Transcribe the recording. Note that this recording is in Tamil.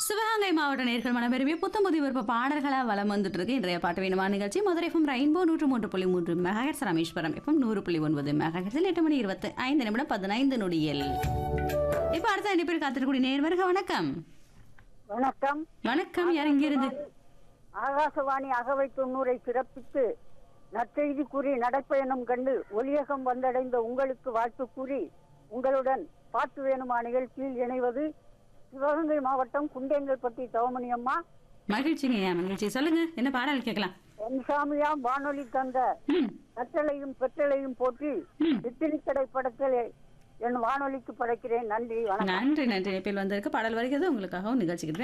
சிவகங்கை மாவட்ட நேர்கள் மனப்பெருமைய புத்தம் புதிய விருப்ப பாடல்களா வலம் வந்துட்டு இருக்கு இன்றைய பாட்டு வேணுமா நிகழ்ச்சி மதுரை எஃப்எம் ரெயின்போ நூற்று மூன்று புள்ளி மூன்று மெகாஹெட்ஸ் ராமேஸ்வரம் எஃப்எம் நூறு புள்ளி ஒன்பது மெகாஹெட்ஸில் எட்டு மணி இருபத்தி ஐந்து நிமிடம் பதினைந்து நொடியில் இப்போ அடுத்த ரெண்டு பேர் காத்திருக்கூடிய நேர்வருக வணக்கம் வணக்கம் வணக்கம் யார் இங்கிருந்து ஆகாசவாணி அகவை தொண்ணூரை சிறப்பித்து நற்செய்தி கூறி நடைப்பயணம் கண்டு ஒளியகம் வந்தடைந்த உங்களுக்கு வாழ்த்து கூறி உங்களுடன் பாட்டு வேணுமா நிகழ்ச்சியில் இணைவது சிவகங்கை மாவட்டம் குண்டேங்கல்பட்டி தவமணி அம்மா மகிழ்ச்சிங்க ஐயா மகிழ்ச்சி சொல்லுங்க என்ன பாடல் கேட்கலாம் என் சாமியாம் வானொலி தந்த ம் கற்றலையும் பெற்றலையும் போற்றி இத்தினி கடை படத்தில் என் வானொலிக்கு படைக்கிறேன் நன்றி வணக்கம் நன்றி நன்றி இணைப்பில் வந்திருக்கு பாடல் வருகிறது உங்களுக்காகவும் நிகழ்ச்சிக்கு